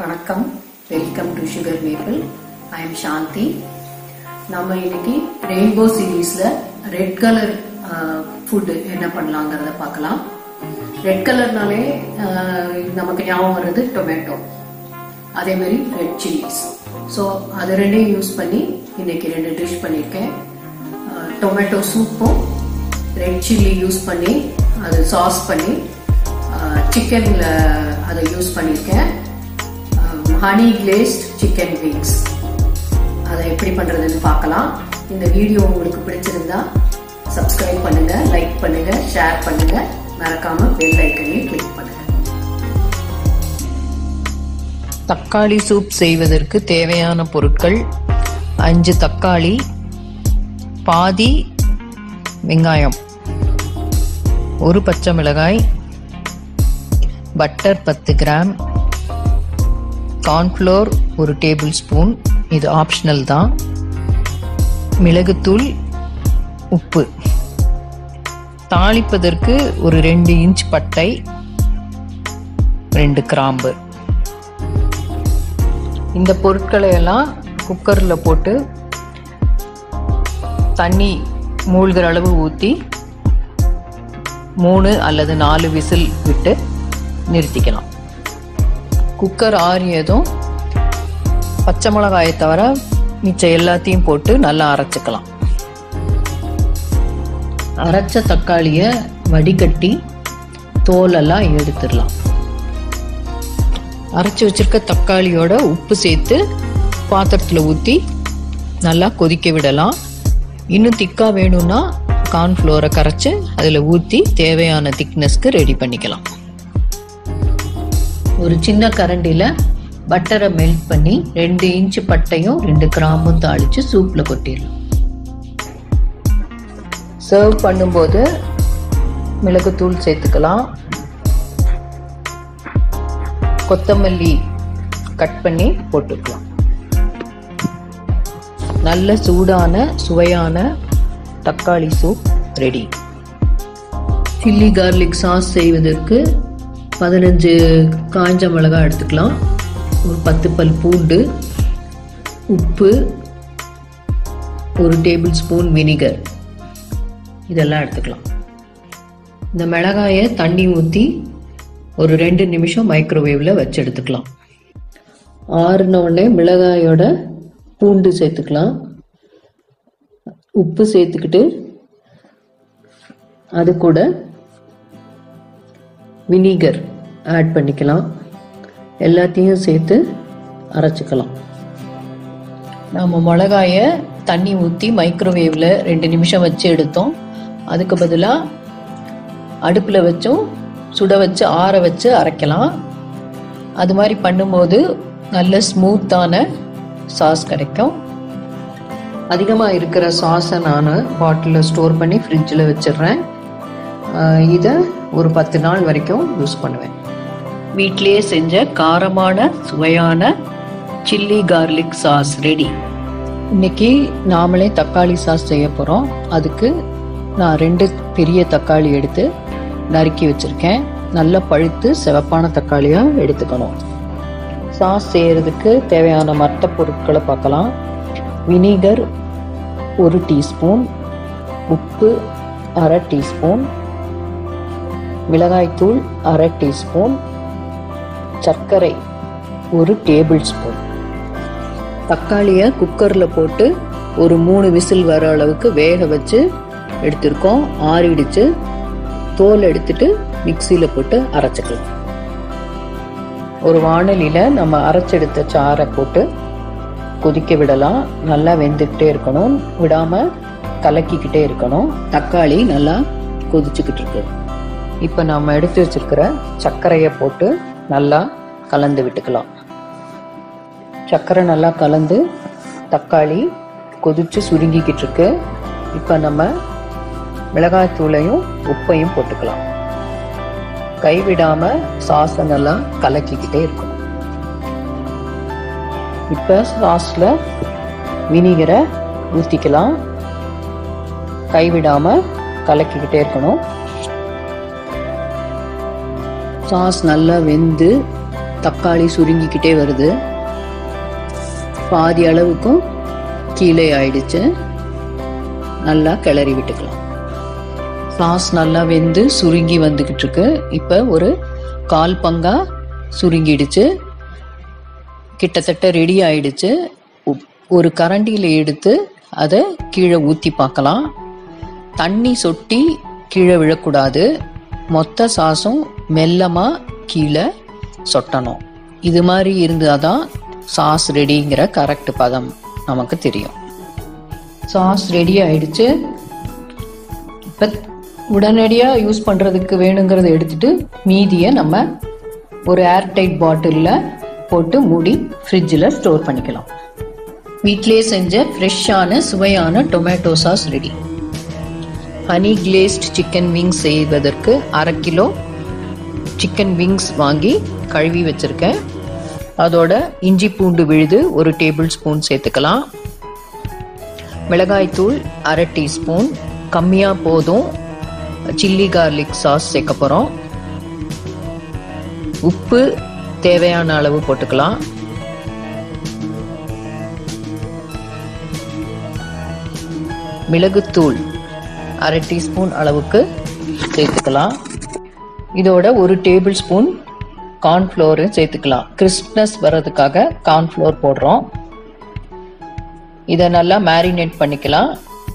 வணக்கம் welcome to sugar maple I am Shanthi நம்ம இன்னைக்கு ரெயின்போ சீரீஸ்ல ரெட் கலர் ஃபுட் என்ன பண்ணலாங்கிறத பார்க்கலாம் ரெட் கலர்னாலே நமக்கு ஞாபகம் வர்றது டொமேட்டோ அதே மாதிரி ரெட் சில்லிஸ் ஸோ அது ரெண்டையும் யூஸ் பண்ணி இன்னைக்கு ரெண்டு டிஷ் பண்ணியிருக்கேன் டொமேட்டோ சூப்பும் ரெட் சில்லி யூஸ் பண்ணி அது சாஸ் பண்ணி சிக்கனில் அதை யூஸ் பண்ணியிருக்கேன் ஹனி கிளேஸ்ட் சிக்கன் விங்ஸ் அதை எப்படி பண்ணுறதுன்னு பார்க்கலாம் இந்த வீடியோ உங்களுக்கு பிடிச்சிருந்தா சப்ஸ்கிரைப் பண்ணுங்க லைக் பண்ணுங்க ஷேர் பண்ணுங்க மறக்காம பெல் ஐக்கனையும் கிளிக் பண்ணுங்க தக்காளி சூப் செய்வதற்கு தேவையான பொருட்கள் அஞ்சு தக்காளி பாதி வெங்காயம் ஒரு பச்சை மிளகாய் பட்டர் பத்து கிராம் கார்ன்ஃப்ளோர் ஒரு டேபிள் ஸ்பூன் இது ஆப்ஷனல் தான் மிளகுத்தூள் உப்பு தாளிப்பதற்கு ஒரு ரெண்டு இன்ச் பட்டை ரெண்டு கிராம்பு இந்த பொருட்களை எல்லாம் குக்கரில் போட்டு தண்ணி மூழ்கிற அளவு ஊற்றி மூணு அல்லது நாலு விசில் விட்டு நிறுத்திக்கலாம் குக்கர் ஆறியதும் பச்சை மிளகாயை தவிர மிச்சம் எல்லாத்தையும் போட்டு நல்லா அரைச்சிக்கலாம் அரைச்ச தக்காளியை வடிகட்டி தோலெல்லாம் எடுத்துடலாம் அரைச்சி வச்சிருக்க தக்காளியோட உப்பு சேர்த்து பாத்திரத்தில் ஊற்றி நல்லா கொதிக்க விடலாம் இன்னும் திக்காக வேணும்னா கார்ன்ஃப்ளோரை கரைச்சி அதில் ஊற்றி தேவையான திக்னஸ்க்கு ரெடி பண்ணிக்கலாம் ஒரு சின்ன கரண்டியில் பட்டரை மெல்ட் பண்ணி ரெண்டு இன்ச்சு பட்டையும் ரெண்டு கிராம்பும் தாளித்து சூப்பில் கொட்டிடலாம் சர்வ் பண்ணும்போது மிளகுத்தூள் சேர்த்துக்கலாம் கொத்தமல்லி கட் பண்ணி போட்டுக்கலாம் நல்ல சூடான சுவையான தக்காளி soup ready chilli garlic sauce செய்வதற்கு பதினஞ்சு காஞ்ச மிளகாய் எடுத்துக்கலாம் ஒரு பத்து பல் பூண்டு உப்பு ஒரு டேபிள் ஸ்பூன் வினிகர் இதெல்லாம் எடுத்துக்கலாம் இந்த மிளகாயை தண்ணி ஊற்றி ஒரு ரெண்டு நிமிஷம் மைக்ரோவேவில் வச்சு எடுத்துக்கலாம் ஆறுன உடனே மிளகாயோட பூண்டு சேர்த்துக்கலாம் உப்பு சேர்த்துக்கிட்டு அது கூட வினிகர் ஆட் பண்ணிக்கலாம் எல்லாத்தையும் சேர்த்து அரைச்சிக்கலாம் நாம் மிளகாயை தண்ணி ஊற்றி மைக்ரோவேவில் ரெண்டு நிமிஷம் வச்சு எடுத்தோம் அதுக்கு பதிலாக அடுப்பில் வச்சும் சுட வச்சு ஆற வச்சு அரைக்கலாம் அது மாதிரி பண்ணும்போது நல்ல ஸ்மூத்தான சாஸ் கிடைக்கும் அதிகமாக இருக்கிற சாஸை நான் பாட்டிலில் ஸ்டோர் பண்ணி ஃப்ரிட்ஜில் வச்சிடுறேன் இதை ஒரு பத்து நாள் வரைக்கும் யூஸ் பண்ணுவேன் வீட்டிலேயே செஞ்ச காரமான சுவையான சில்லி கார்லிக் சாஸ் ரெடி இன்னைக்கு நாமளே தக்காளி சாஸ் செய்ய போகிறோம் அதுக்கு நான் ரெண்டு பெரிய தக்காளி எடுத்து நறுக்கி வச்சுருக்கேன் நல்ல பழுத்து சிவப்பான தக்காளியாக எடுத்துக்கணும் சாஸ் செய்கிறதுக்கு தேவையான மற்ற பொருட்களை பார்க்கலாம் வினிகர் ஒரு டீஸ்பூன் உப்பு அரை டீஸ்பூன் மிளகாய்த்தூள் அரை டீஸ்பூன் சர்க்கரை ஒரு டேபிள் ஸ்பூன் தக்காளியை குக்கரில் போட்டு ஒரு மூணு விசில் வர அளவுக்கு வேக வச்சு எடுத்திருக்கோம் ஆறிடுச்சு தோல் எடுத்துட்டு மிக்சியில் போட்டு அரைச்சிக்கலாம் ஒரு வானலியில் நம்ம அரைச்செடுத்த சாறை போட்டு கொதிக்க விடலாம் நல்லா வெந்துக்கிட்டே இருக்கணும் விடாமல் கலக்கிக்கிட்டே இருக்கணும் தக்காளி நல்லா கொதிச்சுக்கிட்டு இருக்கு இப்போ நம்ம எடுத்து வச்சிருக்கிற சர்க்கரையை போட்டு நல்லா கலந்து விட்டுக்கலாம் சர்க்கரை நல்லா கலந்து தக்காளி கொதிச்சு சுருங்கிக்கிட்டு இருக்கு இப்போ நம்ம மிளகாய்த்தூளையும் உப்பையும் போட்டுக்கலாம் கைவிடாமல் சாஸை நல்லா கலக்கிக்கிட்டே இருக்கணும் இப்போ சாஸில் வினிகரை ஊற்றிக்கலாம் கைவிடாமல் கலக்கிக்கிட்டே இருக்கணும் சாஸ் நல்லா வெந்து தக்காளி சுருங்கிக்கிட்டே வருது பாதி அளவுக்கும் கீழே ஆயிடுச்சு நல்லா கிளறி விட்டுக்கலாம் சாஸ் நல்லா வெந்து சுருங்கி வந்துக்கிட்டு இருக்கு இப்போ ஒரு கால் பங்கா சுருங்கிடுச்சு கிட்டத்தட்ட ரெடி ஆயிடுச்சு உப்- ஒரு கரண்டியில் எடுத்து அதை கீழே ஊற்றி பார்க்கலாம் தண்ணி சொட்டி கீழே விழக்கூடாது மொத்த சாஸும் மெல்லமாக கீழே சொட்டணும் இது மாதிரி இருந்தால் தான் சாஸ் ரெடிங்கிற கரெக்ட் பதம் நமக்கு தெரியும் சாஸ் ரெடி ஆயிடுச்சு இப்போ உடனடியாக யூஸ் பண்ணுறதுக்கு வேணுங்கிறத எடுத்துட்டு மீதியை நம்ம ஒரு ஏர்டைட் பாட்டிலில் போட்டு மூடி ஃப்ரிட்ஜில் ஸ்டோர் பண்ணிக்கலாம் வீட்டிலேயே செஞ்ச ஃப்ரெஷ்ஷான சுவையான tomato sauce ready honey glazed chicken wings செய்வதற்கு அரை கிலோ சிக்கன் விங்ஸ் வாங்கி கழுவி வச்சிருக்கேன் அதோட இஞ்சி பூண்டு விழுது ஒரு டேபிள் ஸ்பூன் சேர்த்துக்கலாம் மிளகாய்த்தூள் அரை டீஸ்பூன் கம்மியாக போதும் சில்லி கார்லிக் சாஸ் சேர்க்க போகிறோம் உப்பு தேவையான அளவு போட்டுக்கலாம் மிளகுத்தூள் அரை டீஸ்பூன் அளவுக்கு சேர்த்துக்கலாம் இதோட ஒரு டேபிள் ஸ்பூன் கார்ன்ஃப்ளோரு சேர்த்துக்கலாம் கிறிஸ்ப்னஸ் வர்றதுக்காக கார்ன்ஃப்ளோர் போடுறோம் இதை நல்லா மேரினேட் பண்ணிக்கலாம்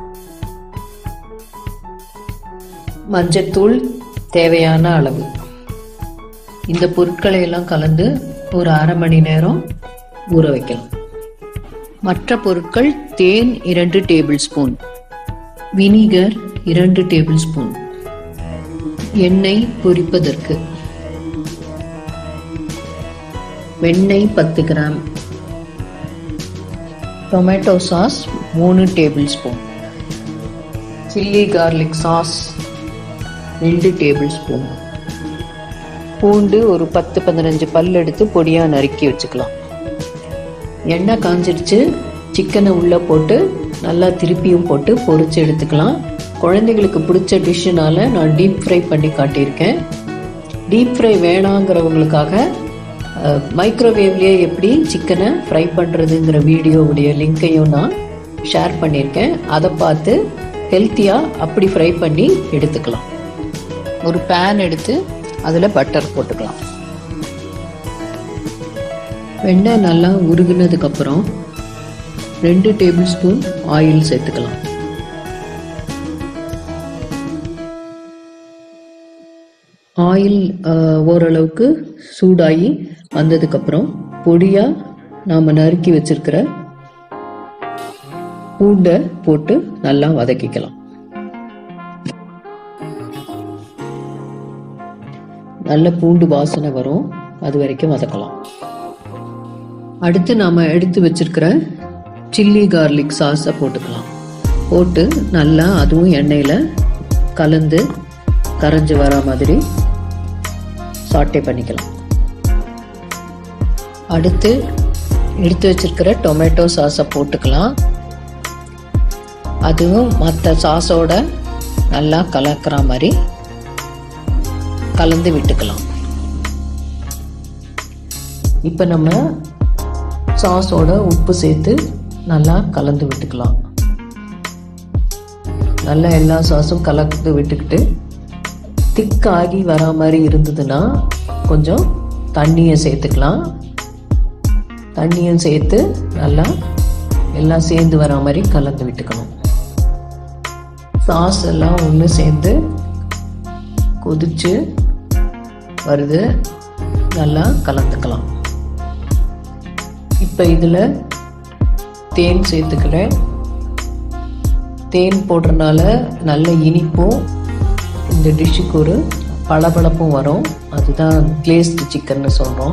மஞ்சத்தூள் தேவையான அளவு இந்த பொருட்களை எல்லாம் கலந்து ஒரு அரை மணி நேரம் ஊற வைக்கலாம் மற்ற பொருட்கள் தேன் இரண்டு டேபிள் ஸ்பூன் வினிகர் இரண்டு டேபிள் ஸ்பூன் எண்ணெய் பொரிப்பதற்கு வெண்ணெய் பத்து கிராம் டொமேட்டோ சாஸ் மூணு tablespoon chilli garlic sauce ரெண்டு டேபிள் ஸ்பூன் பூண்டு ஒரு பத்து பதினஞ்சு பல் எடுத்து பொடியாக நறுக்கி வச்சுக்கலாம் எண்ணெய் காஞ்சிடுச்சு சிக்கனை உள்ளே போட்டு நல்லா திருப்பியும் போட்டு பொரிச்சு எடுத்துக்கலாம் குழந்தைகளுக்கு பிடிச்ச டிஷ்ஷுனால நான் டீப் ஃப்ரை பண்ணி காட்டியிருக்கேன் டீப் ஃப்ரை வேணாங்கிறவங்களுக்காக மைக்ரோவேவ்லேயே எப்படி சிக்கனை ஃப்ரை பண்ணுறதுங்கிற வீடியோவுடைய லிங்க்கையும் நான் ஷேர் பண்ணியிருக்கேன் அதை பார்த்து ஹெல்த்தியாக அப்படி ஃப்ரை பண்ணி எடுத்துக்கலாம் ஒரு பேன் எடுத்து அதில் பட்டர் போட்டுக்கலாம் வெண்ணெய் நல்லா உருகுனதுக்கப்புறம் ரெண்டு டேபிள் ஸ்பூன் ஆயில் சேர்த்துக்கலாம் ஆயில் ஓரளவுக்கு சூடாகி வந்ததுக்கப்புறம் பொடியாக நாம் நறுக்கி வச்சிருக்கிற பூண்டை போட்டு நல்லா வதக்கிக்கலாம் நல்ல பூண்டு வாசனை வரும் அது வரைக்கும் வதக்கலாம் அடுத்து நாம் எடுத்து வச்சிருக்கிற சில்லி கார்லிக் சாஸை போட்டுக்கலாம் போட்டு நல்லா அதுவும் எண்ணெயில் கலந்து கரைஞ்சி வர மாதிரி சாட்டே பண்ணிக்கலாம் அடுத்து எடுத்து வச்சிருக்கிற டொமேட்டோ சாஸை போட்டுக்கலாம் அதுவும் மற்ற சாஸோட நல்லா கலக்கிற மாதிரி கலந்து விட்டுக்கலாம் இப்போ நம்ம சாஸோட உப்பு சேர்த்து நல்லா கலந்து விட்டுக்கலாம் நல்லா எல்லா சாஸும் கலந்து விட்டுக்கிட்டு திக்காகி வர மாதிரி இருந்ததுன்னா கொஞ்சம் தண்ணியை சேர்த்துக்கலாம் தண்ணியும் சேர்த்து நல்லா எல்லாம் சேர்ந்து வர மாதிரி கலந்து விட்டுக்கணும் சாஸ் எல்லாம் ஒன்று சேர்ந்து கொதிச்சு வருது நல்லா கலந்துக்கலாம் இப்போ இதில் தேன் சேர்த்துக்கிறேன் தேன் போடுறதுனால நல்ல இனிப்பும் இந்த டிஷ்ஷுக்கு ஒரு பளபளப்பும் வரும் அதுதான் கிளேஸ்டு சிக்கன்னு சொல்கிறோம்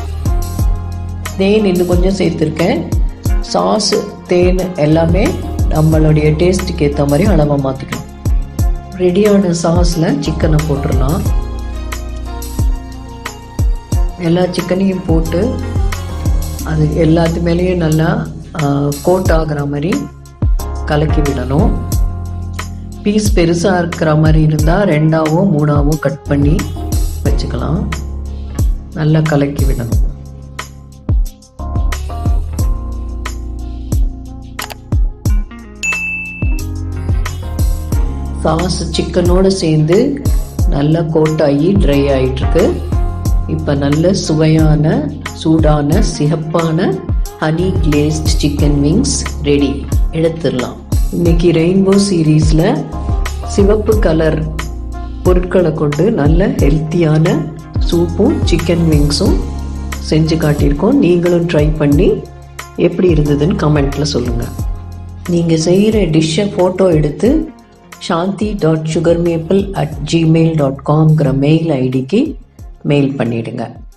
தேன் இன்னும் கொஞ்சம் சேர்த்துருக்கேன் சாஸ் தேன் எல்லாமே நம்மளுடைய டேஸ்ட்டுக்கு ஏற்ற மாதிரி அளவை மாற்றிக்கணும் ரெடியான சாஸில் சிக்கனை போட்டுடலாம் எல்லா சிக்கனையும் போட்டு அது எல்லாத்து மேலேயும் நல்லா கோட் ஆகிற மாதிரி கலக்கி விடணும் பீஸ் பெருசாக இருக்கிற மாதிரி இருந்தால் ரெண்டாவோ மூணாவோ கட் பண்ணி வச்சுக்கலாம் நல்லா கலக்கி விடணும் சாஸ் சிக்கனோட சேர்ந்து நல்லா கோட்டாகி ட்ரை ஆயிட்டிருக்கு இப்போ நல்ல சுவையான சூடான சிகப்பான honey glazed chicken wings ready எடுத்துடலாம் இன்னைக்கு ரெயின்போ சீரீஸில் சிவப்பு கலர் பொருட்களை கொண்டு நல்ல ஹெல்த்தியான சூப்பும் சிக்கன் விங்ஸும் செஞ்சு காட்டியிருக்கோம் நீங்களும் ட்ரை பண்ணி எப்படி இருந்ததுன்னு கமெண்ட்டில் சொல்லுங்கள் நீங்கள் செய்கிற டிஷ்ஷை ஃபோட்டோ எடுத்து Shanthi dot sugar maple at Gmail dot காம்ங்கிற மெயில் ஐடிக்கு மெயில் பண்ணிவிடுங்க